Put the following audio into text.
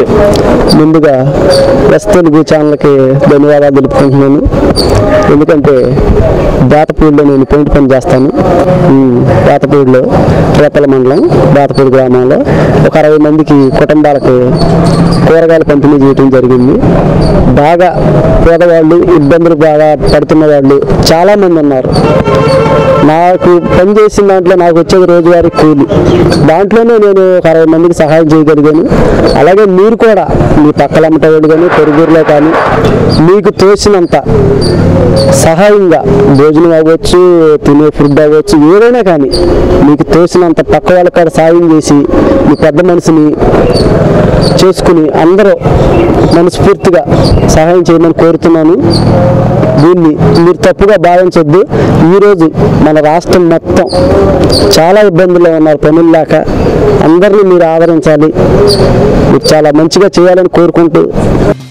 ముందుగా ఎస్ తెలుగు ఛానల్కి ధన్యవాదాలు తెలుపుకుంటున్నాను ఎందుకంటే బేతపూడిలో నేను పెయింట్ పని చేస్తాను ఉమ్, బేతపూడిలో రేపల మండలం బేతపూడి గ్రామంలో ఒక అరవై మందికి కుటుంబాలకి కూరగాయలు పంపిణీ చేయడం జరిగింది బాగా పేదవాళ్ళు ఇబ్బందులు బాగా పడుతున్న వాళ్ళు చాలామంది ఉన్నారు నాకు పని చేసిన దాంట్లో నాకు వచ్చేది రోజువారీ కూలి దాంట్లోనే నేను ఒక అరవై మందికి సహాయం చేయగలిగాను అలాగే మీరు కూడా మీ పక్కల అమ్మటవాళ్ళు కానీ పొరుగురులో కానీ మీకు తోచినంత సహాయంగా భోజనం అవ్వచ్చు తినే ఫుడ్ అవ్వచ్చు ఏదైనా కానీ మీకు తోచినంత పక్క వాళ్ళకి కూడా సాయం చేసి మీ పెద్ద మనిషిని చేసుకుని అందరూ మనస్ఫూర్తిగా సహాయం చేయమని కోరుతున్నాను దీన్ని మీరు తప్పుగా భావించొద్దు ఈరోజు మన రాష్ట్రం మొత్తం చాలా ఇబ్బందుల్లో ఉన్నారు పనులు లేక అందరినీ మీరు ఆదరించాలి మీరు చాలా మంచిగా చేయాలని కోరుకుంటూ